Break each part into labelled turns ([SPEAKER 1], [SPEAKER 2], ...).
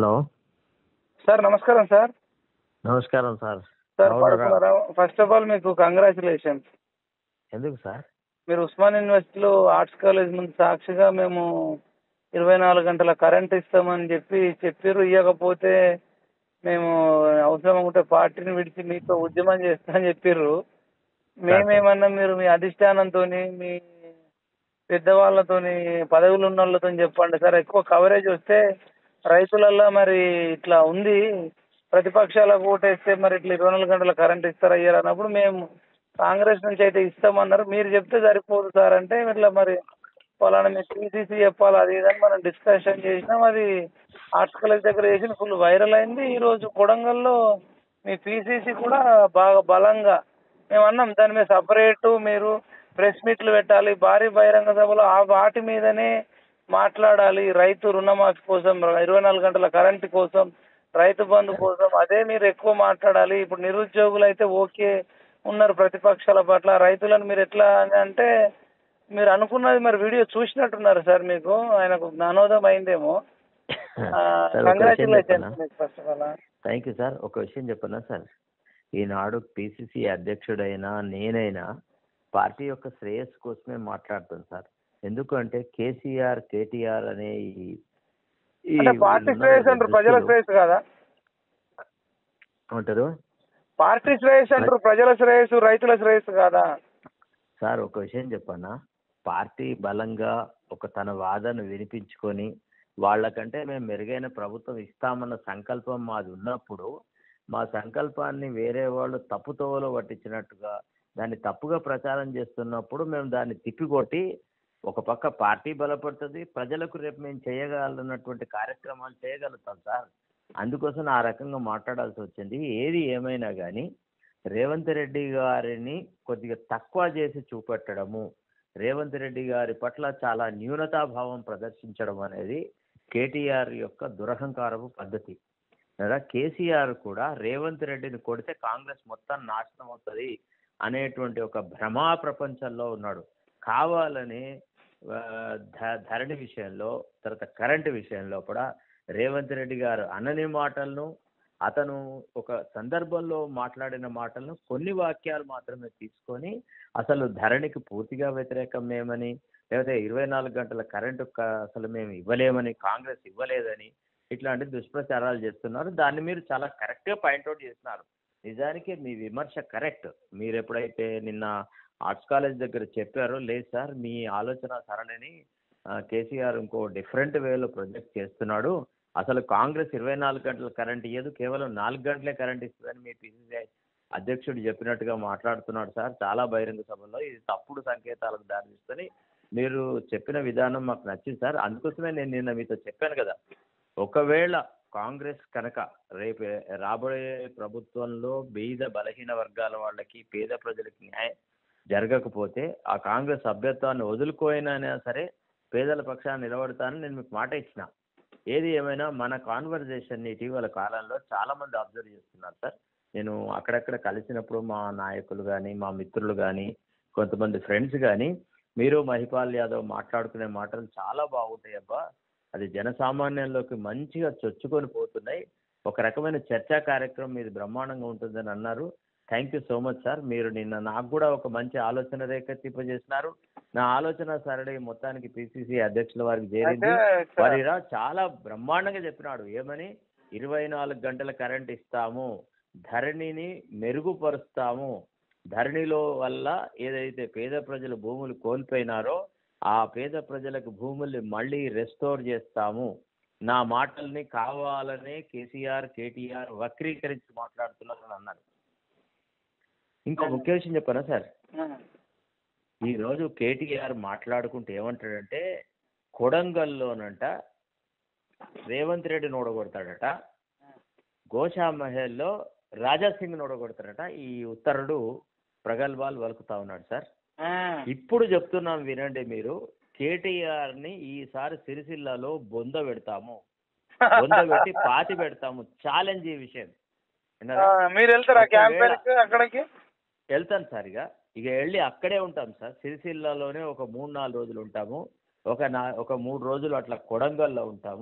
[SPEAKER 1] Hello
[SPEAKER 2] sir నమస్కారం sir
[SPEAKER 1] నమస్కారం sir
[SPEAKER 2] sir
[SPEAKER 1] అవునరా?
[SPEAKER 2] పడుకున్నారా ఫస్ట్ ఆఫ్ ఆల్ మీకు కంగ్రాచులేషన్స్
[SPEAKER 1] ఎందుకు సార్
[SPEAKER 2] మీరు ఉస్మాన్ యూనివర్సిటీలో ఆర్ట్స్ కాలేజ్ ముందు సాక్షిగా మేము ఇరవై నాలుగు గంటల కరెంట్ ఇస్తామని చెప్పి చెప్పారు ఇవ్వకపోతే మేము అవసరం అనుకుంటే పార్టీని విడిచి మీతో ఉద్యమం చేస్తా అని చెప్పారు మేమేమన్నా మీరు మీ అధిష్టానంతో మీ పెద్దవాళ్ళతోని పదవులు ఉన్న వాళ్ళతో చెప్పండి సార్ ఎక్కువ కవరేజ్ వస్తే రైతులల్లో మరి ఇట్లా ఉంది ప్రతిపక్షాలకు ఓటేస్తే మరి ఇట్లా ఇరవై నాలుగు గంటల కరెంట్ ఇస్తారా ఇయ్యరా అన్నప్పుడు మేము కాంగ్రెస్ నుంచి అయితే ఇస్తామన్నారు మీరు చెప్తే సరిపోదు సార్ అంటే ఇట్లా మరి వాళ్ళని మీరు టీసీసీ చెప్పాలి అది ఇదని మనం డిస్కషన్ చేసినాం అది ఆర్ట్స్ కాలేజ్ దగ్గర చేసిన ఫుల్ వైరల్ అయింది ఈ రోజు కొడంగల్లో మీ పీసీసీ కూడా బాగా బలంగా మేము అన్నాం దాని మీద సపరేట్ మీరు ప్రెస్ మీట్లు పెట్టాలి భారీ బహిరంగ సభలో ఆ వాటి మీదనే మాట్లాడాలి రైతు రుణమాఫీ కోసం ఇరవై నాలుగు గంటల కరెంటు కోసం రైతు బంధు కోసం అదే మీరు ఎక్కువ మాట్లాడాలి ఇప్పుడు నిరుద్యోగులు అయితే ఓకే ఉన్నారు ప్రతిపక్షాల పట్ల రైతులను మీరు ఎట్లా అని అంటే మీరు అనుకున్నది మరి వీడియో చూసినట్టున్నారు సార్ మీకు ఆయనకు జ్ఞానోదయం అయిందేమో
[SPEAKER 1] సార్ ఒక విషయం
[SPEAKER 2] కంగ్రాచులేషన్స్
[SPEAKER 1] చెప్పనా
[SPEAKER 2] మీకు first of all
[SPEAKER 1] thank you sir ఒక విషయం చెప్పనా సార్ ఈనాడు పిసిసి అధ్యక్షుడైనా నేనైనా పార్టీ యొక్క శ్రేయస్సు కోసమే మాట్లాడుతాను సార్ ఎందుకంటే కేసీఆర్ కేటీఆర్ అనే ఈ ఈ
[SPEAKER 2] అంటే పార్టీ
[SPEAKER 1] ఉన్న
[SPEAKER 2] శ్రేయస్ అంటారు ప్రజల
[SPEAKER 1] దృష్టిలో
[SPEAKER 2] శ్రేయస్ కదా
[SPEAKER 1] ఏమంటారు
[SPEAKER 2] పార్టీ శ్రేయస్ అంటారు ప్రజల శ్రేయస్సు రైతుల శ్రేయస్సు కాదా
[SPEAKER 1] సార్ ఒక విషయం చెప్పన్నా పార్టీ బలంగా ఒక తన వాదన వినిపించుకొని వాళ్ళకంటే మేము మెరుగైన ప్రభుత్వం ఇస్తామన్న సంకల్పం మాది ఉన్నప్పుడు మా సంకల్పాన్ని వేరే వాళ్ళు తప్పుతోవలో పట్టించినట్టుగా దాన్ని తప్పుగా ప్రచారం చేస్తున్నప్పుడు మేము దాన్ని తిప్పికొట్టి ఒక పక్క పార్టీ బలపడుతుంది ప్రజలకు రేపు మేము చేయగలన్నటువంటి కార్యక్రమాలు చేయగలుగుతాం సార్ అందుకోసం ఆ రకంగా మాట్లాడాల్సి వచ్చింది ఏది ఏమైనా కానీ రేవంత్ రెడ్డి గారిని కొద్దిగా తక్కువ చేసి చూపెట్టడము రేవంత్ రెడ్డి గారి పట్ల చాలా న్యూనతాభావం ప్రదర్శించడం అనేది కేటీఆర్ యొక్క దురహంకారపు పద్ధతి లేదా కేసీఆర్ కూడా రేవంత్ రెడ్డిని కొడితే కాంగ్రెస్ మొత్తం నాశనం అవుతుంది అనేటువంటి ఒక భ్రమా ప్రపంచంలో ఉన్నాడు కావాలని ఆ, ధ- ధరణి విషయంలో తర్వాత కరెంటు విషయంలో కూడా రేవంత్ రెడ్డి గారు అనని మాటలను అతను ఒక సందర్భంలో మాట్లాడిన మాటలను కొన్ని వాక్యాలు మాత్రమే తీసుకొని అసలు ధరణికి పూర్తిగా వ్యతిరేకం మేమని లేకపోతే ఇరవై నాలుగు గంటల కరెంటు క- అసలు మేము ఇవ్వలేమని కాంగ్రెస్ ఇవ్వలేదని ఇట్లాంటి దుష్ప్రచారాలు చేస్తున్నారు దాన్ని మీరు చాలా కరెక్ట్గా పాయింట్అవుట్ చేస్తున్నారు నిజానికి మీ విమర్శ కరెక్ట్ మీరు ఎప్పుడైతే నిన్న ఆర్ట్స్ కాలేజ్ దగ్గర చెప్పారో లేదు సార్ మీ ఆలోచన సరళిని ఆ, కేసీఆర్ ఇంకో డిఫరెంట్ వేలో ప్రొజెక్ట్ చేస్తున్నాడు అసలు కాంగ్రెస్ ఇరవై నాలుగు గంటల కరెంట్ ఇయ్యదు కేవలం నాలుగు గంటలే కరెంట్ ఇస్తుందని మీ పిసిసి అధ్యక్షుడు చెప్పినట్టుగా మాట్లాడుతున్నాడు సార్ చాలా బహిరంగ సభలో ఇది తప్పుడు సంకేతాలకు దారితీస్తుంది మీరు చెప్పిన విధానం మాకు నచ్చింది సార్ అందుకోసమే నేను నిన్న మీతో చెప్పాను కదా ఒకవేళ కాంగ్రెస్ కనుక రేపు రాబోయే ప్రభుత్వంలో బీద బలహీన వర్గాల వాళ్ళకి పేద ప్రజలకి న్యాయం జరగకపోతే ఆ కాంగ్రెస్ సభ్యత్వాన్ని వదులుకోయినా సరే పేదల పక్షాన్ని నిలబడతానని నేను మీకు మాట ఇచ్చిన ఏది ఏమైనా మన కాన్వర్జేషన్ ఇటీవల కాలంలో చాలా మంది అబ్జర్వ్ చేస్తున్నారు సార్ నేను అక్కడక్కడ కలిసినప్పుడు మా నాయకులు కానీ మా మిత్రులు కానీ కొంతమంది ఫ్రెండ్స్ కానీ మీరు మహిపాల్ యాదవ్ మాట్లాడుకునే మాటలు చాలా బాగుంటాయి అబ్బా అది జనసామాన్యంలోకి మంచిగా చొచ్చుకొని పోతున్నాయి ఒక రకమైన చర్చా కార్యక్రమం ఇది బ్రహ్మాండంగా ఉంటుందని అన్నారు thank you so much sir మీరు నిన్న నాకు కూడా ఒక మంచి ఆలోచన రేకెత్తింపజేసినారు నా ఆలోచన సరళి మొత్తానికి పిసిసి అధ్యక్షుల వారికి చేరింది
[SPEAKER 2] అయితే సార్,
[SPEAKER 1] వారిరా చాలా బ్రహ్మాండంగా చెప్పినాడు ఏమని ఇరవై నాలుగు గంటల కరెంట్ ఇస్తాము ధరణిని మెరుగుపరుస్తాము ధరణిలో వల్ల ఏదైతే పేద ప్రజలు భూములు కోల్పోయినారో ఆ పేద ప్రజలకు భూముల్ని మళ్ళీ రెస్టోర్ చేస్తాము నా మాటల్ని కావాలనే కేసీఆర్ కేటీఆర్ వక్రీకరించి మాట్లాడుతున్నారని అన్నారు ఇంకో ముఖ్య విషయం చెప్పనా సార్
[SPEAKER 2] ఉమ్.
[SPEAKER 1] ఈ రోజు కేటీఆర్ మాట్లాడుకుంటూ ఏమంటాడంటే కొడంగల్లోనంట రేవంత్ రెడ్డిని ఓడగొడతాడట గోషా మహల్లో రాజా సింగ్ ఓడగొడతాడట ఈ ఉత్తరుడు ప్రగల్భాలు వలుకుతా ఉన్నాడు సార్
[SPEAKER 2] ఉమ్.
[SPEAKER 1] ఇప్పుడు చెప్తున్నాం వినండి మీరు కేటీఆర్ ని ఈసారి సిరిసిల్లలో బొంద పెడతాము బొంద పెట్టి పాతి పెడతాము ఛాలెంజ్ ఈ విషయం
[SPEAKER 2] ఆ,
[SPEAKER 1] విన్నారా?
[SPEAKER 2] మీరు వెళ్తారా
[SPEAKER 1] ఒకవేళ-
[SPEAKER 2] క్యాంపెయిన్ అక్కడికి
[SPEAKER 1] వెళ్తాను సార్ ఇక ఇక వెళ్ళి అక్కడే ఉంటాం సార్ సిరిసిల్లాలోనే ఒక మూడు నాలుగు రోజులు ఉంటాము ఒక నా ఒక మూడు రోజులు అట్లా కొడంగల్లో ఉంటాము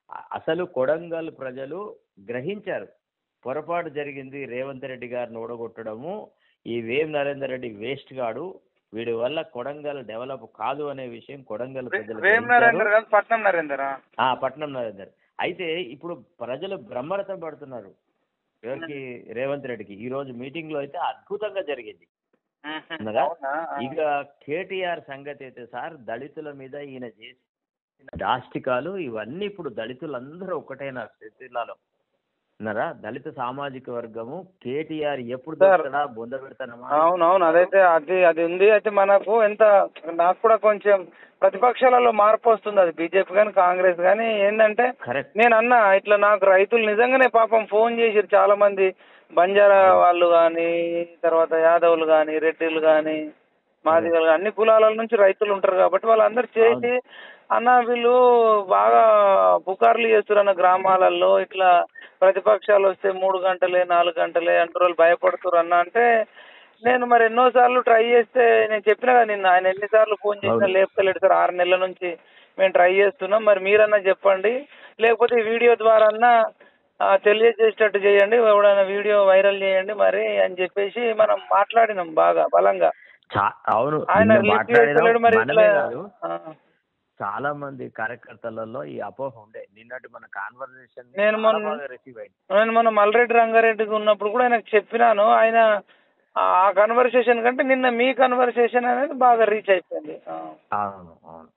[SPEAKER 1] అ- అసలు కొడంగల్ ప్రజలు గ్రహించారు పొరపాటు జరిగింది రేవంత్ రెడ్డి గారిని ఓడగొట్టడము ఈ వేం నరేందర్ రెడ్డి వేస్ట్ గాడు వీడి వల్ల కొడంగల్ డెవలప్ కాదు అనే విషయం కొడంగల్ ప్రజలు
[SPEAKER 2] వేం
[SPEAKER 1] గ్రహించారు.
[SPEAKER 2] నరేందర్ కాదు పట్నం నరేందరా
[SPEAKER 1] ఆ పట్నం నరేందర్ అయితే ఇప్పుడు ప్రజలు బ్రహ్మరథం పడుతున్నారు ఎవరికి రేవంత్ రెడ్డికి ఈ రోజు మీటింగ్ లో అయితే అద్భుతంగా జరిగింది ఉన్నదా?
[SPEAKER 2] అవునా?
[SPEAKER 1] ఇక కేటీఆర్ సంగతి అయితే సార్ దళితుల మీద ఈయన చేసిన దాష్టికాలు ఇవన్నీ ఇప్పుడు దళితులందరూ ఒకటైన జిల్లాలో ఉన్నారా దళిత సామాజిక వర్గము కేటీఆర్ ఎప్పుడు
[SPEAKER 2] సార్.
[SPEAKER 1] దొరుకుతాడా బొంద పెడతానమా
[SPEAKER 2] అవునవును అదైతే అది అది ఉంది అయితే మనకు ఎంత నాకు కూడా కొంచెం ప్రతిపక్షాలలో మార్పు వస్తుంది అది బీజేపీ కానీ కాంగ్రెస్ కానీ ఏంటంటే
[SPEAKER 1] కరెక్ట్
[SPEAKER 2] నేను అన్నా ఇట్లా నాకు రైతులు నిజంగానే పాపం ఫోన్ చేసిరు చాలా మంది బంజారా వాళ్ళు కానీ తర్వాత యాదవులు కానీ రెడ్డిలు కానీ మాదిగలు గాని, అన్ని కులాల నుంచి రైతులు ఉంటారు కాబట్టి వాళ్ళందరూ చేసి అన్న వీళ్ళు బాగా పుకార్లు చేస్తారు అన్న గ్రామాలలో ఇట్లా ప్రతిపక్షాలు వస్తే మూడు గంటలే నాలుగు గంటలే అంటారు వాళ్ళు భయపడుతున్నారు అన్న అంటే నేను మరి ఎన్నోసార్లు ట్రై చేస్తే నేను చెప్పిన కదా నిన్న ఆయన ఎన్నిసార్లు ఫోన్ చేసినా
[SPEAKER 1] అవును.
[SPEAKER 2] లేపుతలేడు సార్ ఆరు నెలల నుంచి మేము ట్రై చేస్తున్నాం మరి మీరన్నా చెప్పండి లేకపోతే ఈ వీడియో ద్వారా అన్నా ఆ, తెలియజేసేటట్టు చేయండి ఎవడైనా వీడియో వైరల్ చేయండి మరి అని చెప్పేసి మనం మాట్లాడినాం బాగా బలంగా
[SPEAKER 1] చా- అవును
[SPEAKER 2] ఆయన
[SPEAKER 1] నిన్న
[SPEAKER 2] లిఫ్ట్
[SPEAKER 1] మాట్లాడినాం.
[SPEAKER 2] చేస్తలేడు మరి
[SPEAKER 1] మనమే
[SPEAKER 2] ఇట్లా
[SPEAKER 1] కాదు
[SPEAKER 2] ఆ.
[SPEAKER 1] చాలా మంది కార్యకర్తలలో ఈ అపోహ ఉండే నిన్నటి మన కాన్వర్సేషన్
[SPEAKER 2] నేను మొన్న-
[SPEAKER 1] రిసీవ్ అయింది
[SPEAKER 2] నేను మొన్న మల్రెడ్డి రంగారెడ్డికి ఉన్నప్పుడు కూడా ఆయనకు చెప్పినాను ఆయన ఆ కన్వర్సేషన్ కంటే నిన్న మీ కన్వర్సేషన్ అనేది బాగా రీచ్ అయిపోయింది ఆ.
[SPEAKER 1] అవును అవును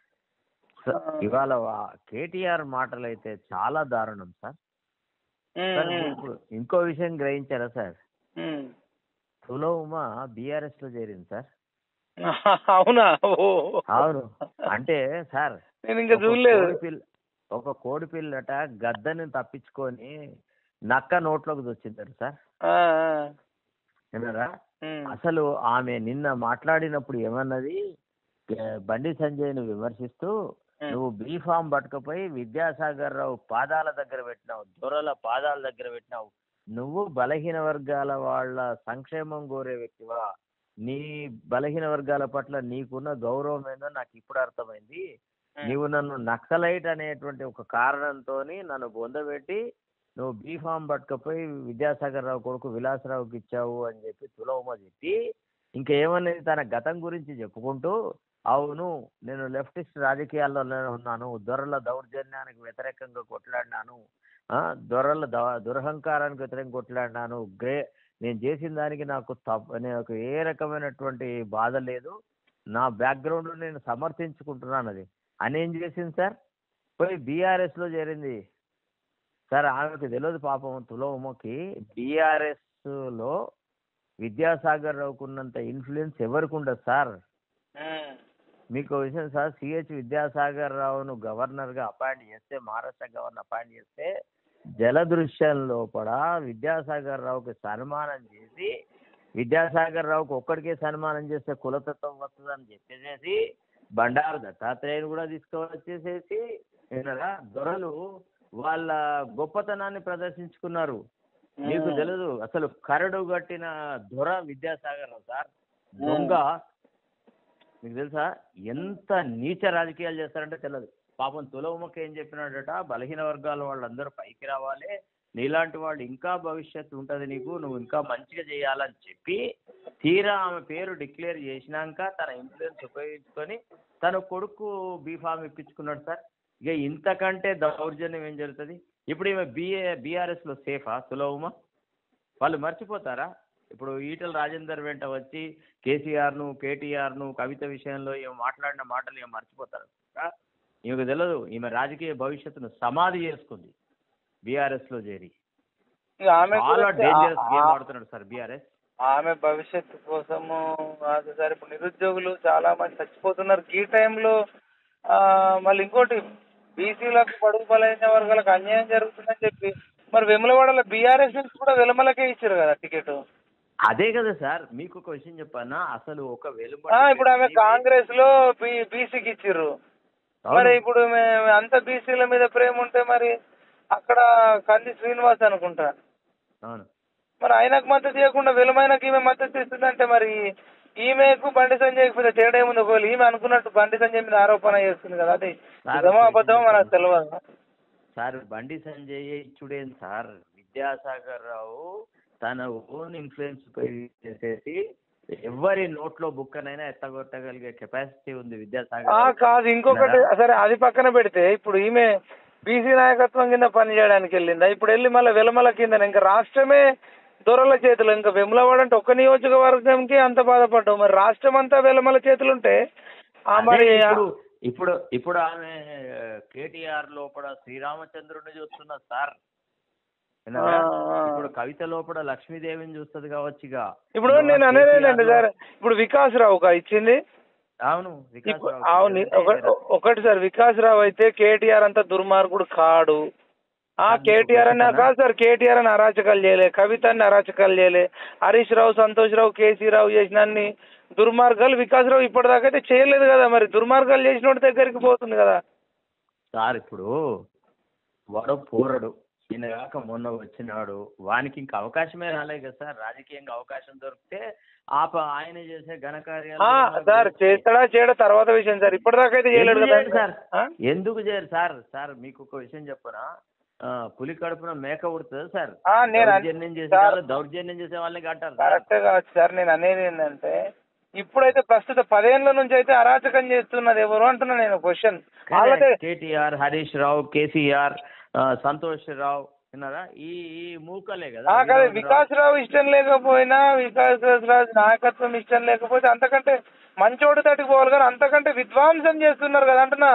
[SPEAKER 1] స- ఇవాళ వా- కేటీఆర్ మాటలు అయితే చాలా దారుణం సార్
[SPEAKER 2] ఉమ్,
[SPEAKER 1] సార్
[SPEAKER 2] ఉమ్,
[SPEAKER 1] ఇప్పుడు ఇంకో విషయం గ్రహించారా సార్
[SPEAKER 2] ఉమ్.
[SPEAKER 1] తులో ఉమా బీఆర్ఎస్ లో చేరింది సార్
[SPEAKER 2] అవునా ఓ
[SPEAKER 1] అవును అంటే సార్
[SPEAKER 2] నేను ఇంకా
[SPEAKER 1] ఒక
[SPEAKER 2] చూడలేదు
[SPEAKER 1] కోడి పిల్ల ఒక కోడి పిల్లట గద్దని తప్పించుకొని నక్క నోట్లోకి వచ్చింటారు సార్
[SPEAKER 2] ఆ, ఆ.
[SPEAKER 1] విన్నారా
[SPEAKER 2] ఉమ్,
[SPEAKER 1] అసలు ఆమె నిన్న మాట్లాడినప్పుడు ఏమన్నది ఏ, బండి సంజయ్ను విమర్శిస్తూ
[SPEAKER 2] ఉమ్.
[SPEAKER 1] నువ్వు బీ ఫామ్ పట్టుకపోయి విద్యాసాగర్ రావు పాదాల దగ్గర పెట్టినావు దొరల పాదాల దగ్గర పెట్టినావు నువ్వు బలహీన వర్గాల వాళ్ళ సంక్షేమం కోరే వ్యక్తివా నీ బలహీన వర్గాల పట్ల నీకున్న గౌరవం ఏందో నాకు ఇప్పుడు అర్థమైంది నీవు నన్ను నక్సలైట్ అనేటువంటి ఒక కారణంతో నన్ను బొందబెట్టి నువ్వు బీ ఫామ్ పట్టుకపోయి విద్యాసాగర్ రావు కొడుకు విలాసరావుకి ఇచ్చావు అని చెప్పి తులవమ చెప్పి ఇంకేమనేది తన గతం గురించి చెప్పుకుంటూ అవును నేను లెఫ్టిస్ట్ రాజకీయాల్లోనే ఉన్నాను దొరల దౌర్జన్యానికి వ్యతిరేకంగా కొట్లాడినాను ఆ, దొరల ద- దురహంకారానికి వ్యతిరేకంగా కొట్లాడినాను గ్రే నేను చేసిన దానికి నాకు తప్ప నాకు ఏ రకమైనటువంటి బాధ లేదు నా బ్యాక్గ్రౌండ్ నేను సమర్థించుకుంటున్నాను అది అని ఏం చేసింది సార్ పోయి బీఆర్ఎస్ లో చేరింది సార్ ఆమెకు తెలియదు పాపం తులవమ్మకి బీఆర్ఎస్ లో విద్యాసాగర్ రావుకున్నంత ఇన్ఫ్లుయెన్స్ ఎవరికి ఉండదు సార్
[SPEAKER 2] ఉమ్.
[SPEAKER 1] మీకు ఒక విషయం సార్ సిహెచ్ విద్యాసాగర్ రావును గవర్నర్ గా అపాయింట్ చేస్తే మహారాష్ట్ర గవర్నర్ అపాయింట్ చేస్తే జలదృశ్యం లోపల విద్యాసాగర్ రావుకి సన్మానం చేసి విద్యాసాగర్ రావుకి ఒక్కడికే సన్మానం చేస్తే కులతత్వం వస్తుందని చెప్పేసేసి బండారు దత్తాత్రేయుని కూడా తీసుకువచ్చేసేసి విన్నారా దొరలు వాళ్ళ గొప్పతనాన్ని ప్రదర్శించుకున్నారు మీకు తెలియదు అసలు కరడు కట్టిన దొర విద్యాసాగర్ రావు సార్ దొంగ మీకు తెలుసా ఎంత నీచ రాజకీయాలు చేస్తారంటే తెలియదు పాపం తులవమ్మకి ఏం చెప్పినాడట బలహీన వర్గాల వాళ్ళందరూ పైకి రావాలి నీలాంటి వాళ్ళు ఇంకా భవిష్యత్తు ఉంటుంది నీకు నువ్వు ఇంకా మంచిగా చేయాలని చెప్పి తీరా ఆమె పేరు డిక్లేర్ చేసినాక తన ఇన్ఫ్లుయెన్స్ ఉపయోగించుకొని తన కొడుకు బీఫామ్ ఇప్పించుకున్నాడు సార్ ఇక ఇంతకంటే దౌర్జన్యం ఏం జరుగుతుంది ఇప్పుడు ఈమె బిఏ బీఆర్ఎస్లో సేఫా తులవమ్మ వాళ్ళు మర్చిపోతారా ఇప్పుడు ఈటల రాజేందర్ వెంట వచ్చి కేసీఆర్ను కేటీఆర్ను కవిత విషయంలో ఏమో మాట్లాడిన మాటలు ఏమో మర్చిపోతారు ఆ? ఈమెకు తెలియదు ఈమె రాజకీయ భవిష్యత్తును సమాధి చేసుకుంది బీఆర్ఎస్ లో చేరి
[SPEAKER 2] ఇక ఆమె
[SPEAKER 1] చాలా
[SPEAKER 2] గురించి
[SPEAKER 1] డేంజరస్
[SPEAKER 2] ఆ-
[SPEAKER 1] గేమ్
[SPEAKER 2] ఆ-
[SPEAKER 1] ఆడుతున్నాడు సార్ బీఆర్ఎస్
[SPEAKER 2] ఆమె భవిష్యత్తు కోసము అది సార్ ఇప్పుడు నిరుద్యోగులు చాలా మంది చచ్చిపోతున్నారు ఈ టైంలో ఆ, మళ్ళీ ఇంకోటి బీసీలకు పడుగు బలైన వర్గాలకు అన్యాయం జరుగుతుందని చెప్పి మరి వెములవాడలో బీఆర్ఎస్ నుంచి కూడా వెలుమలకే ఇచ్చారు కదా టికెట్
[SPEAKER 1] అదే కదా సార్ మీకు ఒక విషయం చెప్పానా అసలు ఒక వెలుబడి
[SPEAKER 2] ఆ, ఇప్పుడు ఆమె
[SPEAKER 1] వ్యక్తి-
[SPEAKER 2] కాంగ్రెస్ లో బీసీకి ఇచ్చిర్రు
[SPEAKER 1] అవును.
[SPEAKER 2] మరి ఇప్పుడు మే- అంత బీసీల మీద ప్రేమ ఉంటే మరి అక్కడ కంది శ్రీనివాస్ అనుకుంటా
[SPEAKER 1] అవును
[SPEAKER 2] మరి ఆయనకు మద్దతు ఇవ్వకుండా వెలుమైనకి ఈమె మద్దతు ఇస్తుందంటే మరి ఈమెకు బండి సంజయ్ మీద తేడా ఏముంది ఒకవేళ ఈమె అనుకున్నట్టు బండి సంజయ్ మీద ఆరోపణ చేస్తుంది కదా అది
[SPEAKER 1] సార్,
[SPEAKER 2] నిజమో అబద్ధమో మనకు తెలియదు
[SPEAKER 1] సార్ బండి సంజయ్ ఇచ్చుడేం సార్ విద్యాసాగర్ రావు తన ఓన్ ఇన్ఫ్లుయెన్స్ చేసేసి ఎవరి నోట్లో బుక్కనైనా ఎత్తగొట్టగలిగే కెపాసిటీ ఉంది
[SPEAKER 2] ఆ,
[SPEAKER 1] విద్యాసాగర్
[SPEAKER 2] కాదు ఇంకొకటి సరే అది పక్కన పెడితే ఇప్పుడు ఈమె బీసీ నాయకత్వం కింద పని చేయడానికి వెళ్ళిందా ఇప్పుడు వెళ్ళి మళ్ళీ వెలమల కింద ఇంకా రాష్ట్రమే దొరల చేతులు ఇంకా వెములవాడ అంటే ఒక్క నియోజకవర్గంకి అంత బాధపడ్డావు మరి రాష్ట్రం అంతా వెలమల చేతులు ఉంటే ఆ మరి
[SPEAKER 1] అదే ఇప్పుడు ఇప్పుడు ఇప్పుడు ఆమె కేటీఆర్ లోపల శ్రీరామచంద్రుడిని చూస్తున్న సార్ విన్నారా?
[SPEAKER 2] ఆ, ఆ.
[SPEAKER 1] ఇప్పుడు కవిత లోపల లక్ష్మీదేవిని చూస్తుంది కావచ్చుగా
[SPEAKER 2] ఇప్పుడు నేను అనేది ఏంటంటే సార్ ఇప్పుడు వికాస్ రావుగా ఇచ్చింది
[SPEAKER 1] అవును వికాస్
[SPEAKER 2] ఇప్పుడు
[SPEAKER 1] రావు
[SPEAKER 2] అవును
[SPEAKER 1] అంటే
[SPEAKER 2] ఒక- ఒకటి సార్ వికాస్ రావు అయితే కేటీఆర్ అంత దుర్మార్గుడు కాడు ఆ
[SPEAKER 1] అది
[SPEAKER 2] కేటీఆర్ అన్న
[SPEAKER 1] ఒకటేనా?
[SPEAKER 2] కాదు సార్ కేటీఆర్ అని అరాచకాలు చేయలే కవితని అరాచకాలు చేయలే హరీష్ రావు సంతోష్ రావు కేసీ రావు చేసిన అన్ని దుర్మార్గాలు వికాస్ రావు ఇప్పటిదాకా అయితే చేయలేదు కదా మరి దుర్మార్గాలు చేసిన వాడి దగ్గరికి పోతుంది కదా
[SPEAKER 1] సార్ ఇప్పుడు వాడు పోరడు ఈయన కాక మొన్న వచ్చినాడు వానికి ఇంకా అవకాశమే రాలేదు కదా సార్ రాజకీయంగా అవకాశం దొరికితే ఆప ఆయన చేసే ఘనకార్యాలు
[SPEAKER 2] ఆ, సార్ చేస్తాడా చేయడా తర్వాత విషయం సార్ ఇప్పటిదాకా అయితే చేయలేడు
[SPEAKER 1] ఎందుకు
[SPEAKER 2] కదా
[SPEAKER 1] చేయరు సార్
[SPEAKER 2] ఆ?
[SPEAKER 1] ఎందుకు చేయరు సార్ సార్ మీకు ఒక విషయం చెప్పనా ఆ, పులి కడుపున మేక ఉడుతుంది సార్
[SPEAKER 2] ఆ, నేను అన్-
[SPEAKER 1] దౌర్జన్యం చేసే
[SPEAKER 2] సార్-
[SPEAKER 1] వాళ్ళు దౌర్జన్యం చేసే వాళ్ళని అంటారు సార్
[SPEAKER 2] కరెక్టే కావచ్చు సార్ నేను అనేది ఏంటంటే ఇప్పుడైతే ప్రస్తుత పదేళ్ల నుంచి అయితే అరాచకం చేస్తున్నది ఎవరు అంటున్నా నేను క్వశ్చన్ వాళ్ళకే
[SPEAKER 1] కేటీఆర్ హరీష్ రావు కేసీఆర్ ఆ, సంతోష్ రావు విన్నారా ఈ ఈ మూకలే కదా
[SPEAKER 2] ఆ, కదా
[SPEAKER 1] వినోద్
[SPEAKER 2] వికాస్ రావు ఇష్టం లేకపోయినా వికాస్ రావు నాయకత్వం ఇష్టం లేకపోతే అంతకంటే మంచోడు తట్టుకు పోవాలి కానీ అంతకంటే విధ్వంసం చేస్తున్నారు కదా అంటున్నా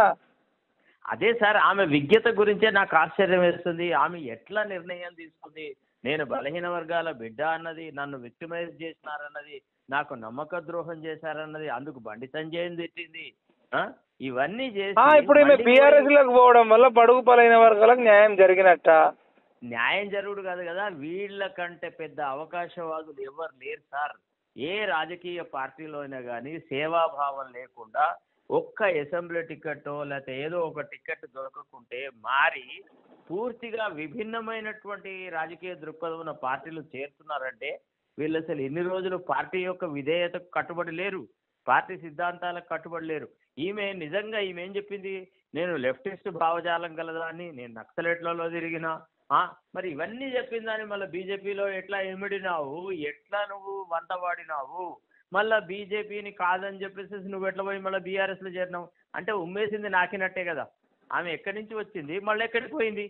[SPEAKER 1] అదే సార్ ఆమె విజ్ఞత గురించే నాకు ఆశ్చర్యం వేస్తుంది ఆమె ఎట్లా నిర్ణయం తీసుకుంది నేను బలహీన వర్గాల బిడ్డ అన్నది నన్ను విక్టిమైజ్ చేసినారన్నది నాకు నమ్మక ద్రోహం చేశారన్నది అందుకు బండి సంజయ్ తిట్టింది ఆ? ఇవన్నీ చేసి
[SPEAKER 2] ఆ, ఇప్పుడు ఈమె
[SPEAKER 1] మళ్ళీ
[SPEAKER 2] బీఆర్ఎస్
[SPEAKER 1] పోయి-
[SPEAKER 2] లకు పోవడం వల్ల బడుగు బలైన వర్గాలకు న్యాయం జరిగినట్ట
[SPEAKER 1] న్యాయం జరుగుడు కాదు కదా వీళ్ళకంటే పెద్ద అవకాశవాదులు ఎవరు లేరు సార్ ఏ రాజకీయ పార్టీలో అయినా కానీ సేవాభావం లేకుండా ఒక్క అసెంబ్లీ టికెట్టో లేకపోతే ఏదో ఒక టికెట్ దొరకకుంటే మారి పూర్తిగా విభిన్నమైనటువంటి రాజకీయ దృక్పథం ఉన్న పార్టీలు చేరుతున్నారంటే వీళ్ళు అసలు ఎన్ని రోజులు పార్టీ యొక్క విధేయతకు కట్టుబడి లేరు పార్టీ సిద్ధాంతాలకు కట్టుబడి లేరు ఈమె నిజంగా ఈమె ఏం చెప్పింది నేను లెఫ్టిస్ట్ భావజాలం గలదాన్ని నేను నక్సలెట్లలో తిరిగిన ఆ, మరి ఇవన్నీ చెప్పిందని మళ్ళీ బీజేపీలో ఎట్లా ఎమిడినావు ఎట్లా నువ్వు వంట వాడినావు మళ్ళా బీజేపీని కాదని చెప్పేసి నువ్వు ఎట్లా పోయి మళ్ళీ బీఆర్ఎస్లో చేరినావు అంటే ఉమ్మేసింది నాకినట్టే కదా ఆమె ఎక్కడి నుంచి వచ్చింది మళ్ళీ ఎక్కడికి పోయింది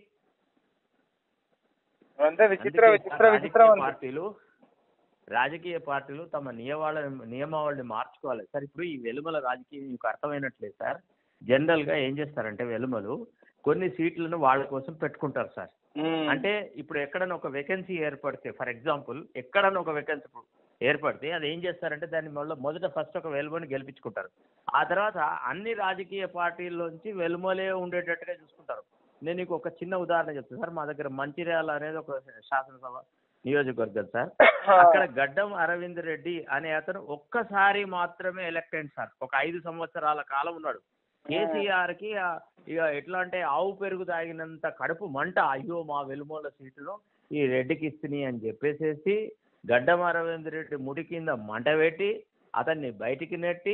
[SPEAKER 2] అంతే విచిత్ర
[SPEAKER 1] అందుకే
[SPEAKER 2] విచిత్ర
[SPEAKER 1] రాజకీయ
[SPEAKER 2] విచిత్రం అంతే.
[SPEAKER 1] పార్టీలు రాజకీయ పార్టీలు తమ నియమాల నియమావళిని మార్చుకోవాలి సార్ ఇప్పుడు ఈ వెలుమల రాజకీయం మీకు అర్థమైనట్లేదు సార్ జనరల్ గా ఏం చేస్తారంటే వెలుమలు కొన్ని సీట్లను వాళ్ళ కోసం పెట్టుకుంటారు సార్
[SPEAKER 2] ఉమ్.
[SPEAKER 1] అంటే ఇప్పుడు ఎక్కడైనా ఒక వేకెన్సీ ఏర్పడితే ఫర్ ఎగ్జాంపుల్ ఎక్కడైనా ఒక వేకెన్సీ ఏర్పడితే అది ఏం చేస్తారంటే దాన్ని మొదట మొదట ఫస్ట్ ఒక వెలుమని గెలిపించుకుంటారు ఆ తర్వాత అన్ని రాజకీయ పార్టీల్లోంచి వెలుమలే ఉండేటట్టుగా చూసుకుంటారు నేను నీకు ఒక చిన్న ఉదాహరణ చెప్తాను సార్ మా దగ్గర మంచిర్యాల అనేది ఒక శాసనసభ నియోజకవర్గం సార్ అక్కడ గడ్డం అరవింద్ రెడ్డి అనే అతను ఒక్కసారి మాత్రమే ఎలక్ట్ అయింది సార్ ఒక ఐదు సంవత్సరాల కాలం ఉన్నాడు కేసీఆర్ కి ఆ, ఇక ఎట్లా అంటే ఆవు పెరుగు తాగినంత కడుపు మంట అయ్యో మా వెలుమోల సీటులో ఈ రెడ్డికి ఇస్తుంది అని చెప్పేసేసి గడ్డం అరవింద్ రెడ్డి ముడి కింద మంట పెట్టి అతన్ని బయటికి నెట్టి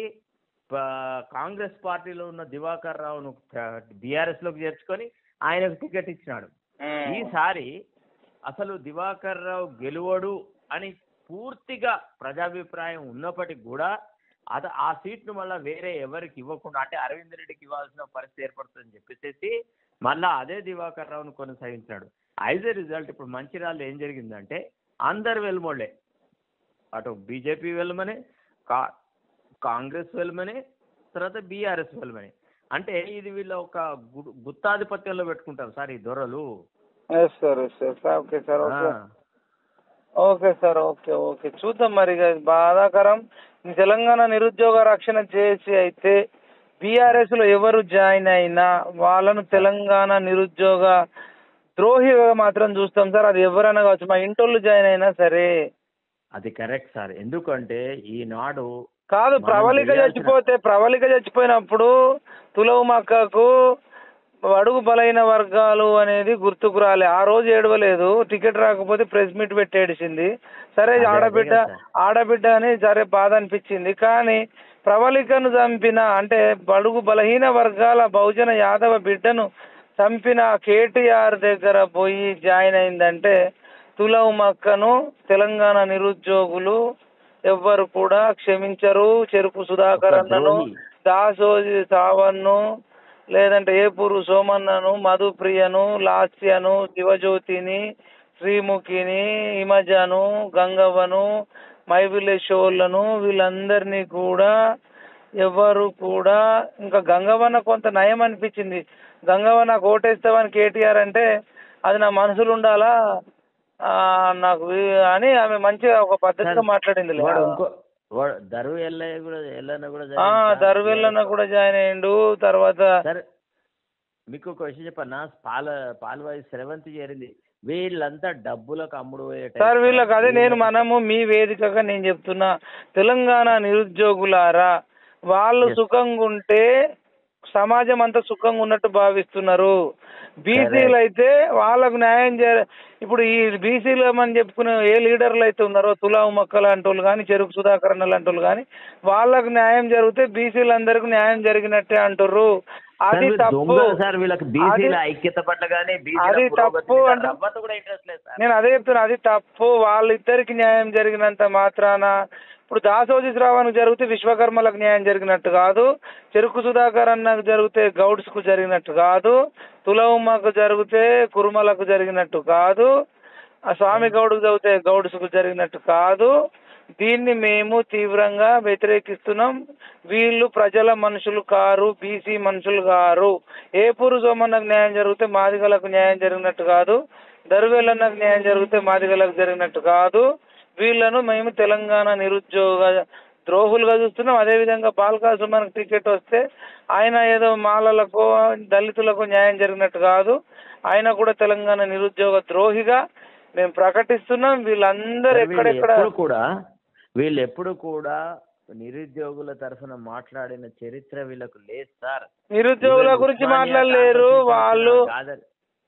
[SPEAKER 1] ప- కాంగ్రెస్ పార్టీలో ఉన్న దివాకర్ రావును బీఆర్ఎస్ లోకి చేర్చుకొని ఆయనకు టికెట్ ఇచ్చినాడు
[SPEAKER 2] ఉమ్.
[SPEAKER 1] ఈసారి అసలు దివాకర్ రావు గెలువడు అని పూర్తిగా ప్రజాభిప్రాయం ఉన్నప్పటికీ కూడా అత ఆ సీట్ను మళ్ళీ వేరే ఎవరికి ఇవ్వకుండా అంటే అరవింద్ రెడ్డికి ఇవ్వాల్సిన పరిస్థితి ఏర్పడుతుందని చెప్పేసి మళ్ళా అదే దివాకర్ రావును కొనసాగించాడు యాజ్ ఎ రిజల్ట్ ఇప్పుడు మంచిర్యాలలో ఏం జరిగిందంటే అందరు వెలుమోళ్ళే అటు బీజేపీ వెళ్ళమని కా కాంగ్రెస్ వెళ్ళమని తర్వాత బీఆర్ఎస్ వెళ్ళమని అంటే ఇది వీళ్ళ ఒక గు- గుత్తాధిపత్యంలో పెట్టుకుంటారు సార్ ఈ దొరలు
[SPEAKER 2] yes sir yes sir okay sir okay
[SPEAKER 1] ఆ.
[SPEAKER 2] ఓకే సార్ ఓకే ఓకే చూద్దాం మరి ఇక ఇది బాధాకరం ఈ తెలంగాణ నిరుద్యోగ రక్షణ చేసి అయితే బీఆర్ఎస్ లో ఎవరు జాయిన్ అయినా వాళ్ళను తెలంగాణ నిరుద్యోగ ద్రోహిగా మాత్రం చూస్తాం సార్ అది ఎవరైనా కావచ్చు మా ఇంటోళ్ళు జాయిన్ అయినా సరే
[SPEAKER 1] అది కరెక్ట్ సార్ ఎందుకంటే ఈనాడు
[SPEAKER 2] కాదు
[SPEAKER 1] మనం
[SPEAKER 2] ప్రవళిక
[SPEAKER 1] చేయాల్సిన-
[SPEAKER 2] చచ్చిపోతే ప్రవళిక చచ్చిపోయినప్పుడు తులవు మక్కకు అడుగు బలైన వర్గాలు అనేది గుర్తుకు రాలే ఆ రోజు ఏడవలేదు టికెట్ రాకపోతే ప్రెస్ మీట్ పెట్టి ఏడిచింది సరే
[SPEAKER 1] అదే, అదే
[SPEAKER 2] ఆడబిడ్డ
[SPEAKER 1] కదా సార్.
[SPEAKER 2] ఆడబిడ్డ అని సరే బాధ అనిపించింది కానీ ప్రవళికను చంపిన అంటే బడుగు బలహీన వర్గాల బహుజన యాదవ బిడ్డను చంపిన కేటీఆర్ దగ్గర పోయి జాయిన్ అయిందంటే తులవు మక్కను తెలంగాణ నిరుద్యోగులు ఎవ్వరు కూడా క్షమించరు చెరుకు సుధాకర్
[SPEAKER 1] ఒక
[SPEAKER 2] అన్నను
[SPEAKER 1] ద్రోహి.
[SPEAKER 2] దాసోజి సావన్ను లేదంటే ఏపూరు సోమన్నను మధుప్రియను లాస్యను శివజ్యోతిని శ్రీముఖిని హిమజను గంగవ్వను మైవిలేశ్వర్లను వీళ్ళందరినీ కూడా ఎవరు కూడా ఇంకా గంగవ్వన కొంత నయం అనిపించింది గంగవ్వ నాకు ఓటేస్తావని కేటీఆర్ అంటే అది నా మనసులో ఉండాలా ఆ, నాకు వీ- అని ఆమె మంచిగా ఒక పద్ధతిగా మాట్లాడింది
[SPEAKER 1] వాడు ఇంకో వాడు దరువు ఎల్లయ్య కూడా ఎల్లన్న కూడా
[SPEAKER 2] ఆ
[SPEAKER 1] జరిగింది సార్.
[SPEAKER 2] దర్వెల్లన్న కూడా జాయిన్ అయ్యిండు తర్వాత
[SPEAKER 1] సరే మీకు ఒక విషయం చెప్పన్నా పాల పాల్వాయి స్రవంతి చేరింది వీళ్ళంతా డబ్బులకు అమ్ముడు పోయే type
[SPEAKER 2] సార్ వీళ్ళకి అదే నేను
[SPEAKER 1] వీళ్ళకి-
[SPEAKER 2] మనము మీ వేదికగా నేను చెప్తున్నా తెలంగాణ నిరుద్యోగులారా వాళ్ళు
[SPEAKER 1] Yes.
[SPEAKER 2] సుఖంగా ఉంటే సమాజం అంతా సుఖంగా ఉన్నట్టు భావిస్తున్నారు బీసీలు అయితే వాళ్ళకు న్యాయం చే ఇప్పుడు ఈ బీసీలు అని చెప్పుకునే ఏ లీడర్లు అయితే ఉన్నారో తులావు మొక్క లాంటి వాళ్ళు కానీ చెరుకు సుధాకర్ అన్న లాంటి వాళ్ళు కానీ వాళ్ళకు న్యాయం జరిగితే బీసీలందరికీ న్యాయం జరిగినట్టే అంటుర్రు
[SPEAKER 1] సార్
[SPEAKER 2] అది
[SPEAKER 1] వీళ్ళు
[SPEAKER 2] తప్పు
[SPEAKER 1] దొంగలు సార్ వీళ్ళకి బీసీల
[SPEAKER 2] అది-
[SPEAKER 1] ఐక్యత పట్ల కానీ
[SPEAKER 2] అది తప్పు అంటే-
[SPEAKER 1] రవ్వంత కూడా ఇంట్రెస్ట్ లేదు సార్
[SPEAKER 2] నేను అదే చెప్తున్నా అది తప్పు వాళ్ళిద్దరికి న్యాయం జరిగినంత మాత్రాన ఇప్పుడు దాసోజి శ్రావణకు జరిగితే విశ్వకర్మలకు న్యాయం జరిగినట్టు కాదు చెరుకు సుధాకర్ అన్నకు జరిగితే గౌడ్స్ కు జరిగినట్టు కాదు తులవుమ్మకు జరిగితే కురుమలకు జరిగినట్టు కాదు ఆ స్వామి గౌడ్కు జరిగితే గౌడ్స్ కు జరిగినట్టు కాదు దీన్ని మేము తీవ్రంగా వ్యతిరేకిస్తున్నాం వీళ్ళు ప్రజల మనుషులు కారు బీసీ మనుషులు కారు ఏ పురుషోమన్నకు న్యాయం జరిగితే మాదిగలకు న్యాయం జరిగినట్టు కాదు దరువేలన్నకు న్యాయం జరిగితే మాదిగలకు జరిగినట్టు కాదు వీళ్ళను మేము తెలంగాణ నిరుద్యోగ ద్రోహులుగా చూస్తున్నాం అదేవిధంగా బాల్కా సుమన్కి టికెట్ వస్తే ఆయన ఏదో మాలలకు దళితులకు న్యాయం జరిగినట్టు కాదు ఆయన కూడా తెలంగాణ నిరుద్యోగ ద్రోహిగా మేము ప్రకటిస్తున్నాం వీళ్ళందరూ
[SPEAKER 1] వీళ్ళు
[SPEAKER 2] ఎక్కడెక్కడ
[SPEAKER 1] ఎప్పుడు కూడా వీళ్ళు ఎప్పుడు కూడా నిరుద్యోగుల తరఫున మాట్లాడిన చరిత్ర వీళ్ళకు లేదు సార్
[SPEAKER 2] నిరుద్యోగుల
[SPEAKER 1] ఈవెన్
[SPEAKER 2] గురించి
[SPEAKER 1] ఉస్మానియా
[SPEAKER 2] మాట్లాడలేరు
[SPEAKER 1] కాంపస్
[SPEAKER 2] వాళ్ళు
[SPEAKER 1] కాదర్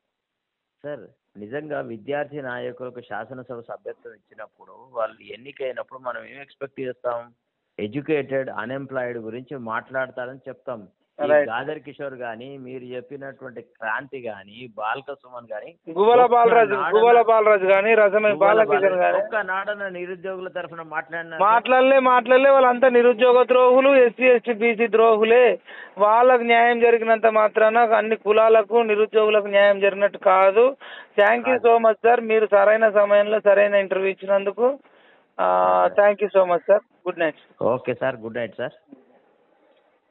[SPEAKER 1] సార్ నిజంగా విద్యార్థి నాయకులకు శాసనసభ సభ్యత్వం ఇచ్చినప్పుడు వాళ్ళు ఎన్నికైనప్పుడు మనం ఏం ఎక్స్పెక్ట్ చేస్తాం ఎడ్యుకేటెడ్ అన్ఎంప్లాయిడ్ గురించి మాట్లాడతారని చెప్తాం ఈ
[SPEAKER 2] Right.
[SPEAKER 1] గాదర్ కిషోర్ గాని మీరు చెప్పినటువంటి క్రాంతి గాని బాల్క సుమన్ గాని
[SPEAKER 2] గువ్వల
[SPEAKER 1] ఒక్క
[SPEAKER 2] బాలరాజు
[SPEAKER 1] నాడన-
[SPEAKER 2] గువ్వల బాలరాజు కానీ రసమే బాలకిషన్ కానీ
[SPEAKER 1] ఒక్క నాడన నిరుద్యోగుల తరఫున మాట్లాడిన
[SPEAKER 2] మాట్లాడలే మాట్లాడలే వాళ్ళంతా నిరుద్యోగ ద్రోహులు ఎస్సీ ఎస్టీ బీసీ ద్రోహులే వాళ్ళకు న్యాయం జరిగినంత మాత్రాన అన్ని కులాలకు నిరుద్యోగులకు న్యాయం జరిగినట్టు కాదు thank you so much sir మీరు సరైన సమయంలో సరైన ఇంటర్వ్యూ ఇచ్చినందుకు thank you so much sir good night
[SPEAKER 1] okay sir good night sir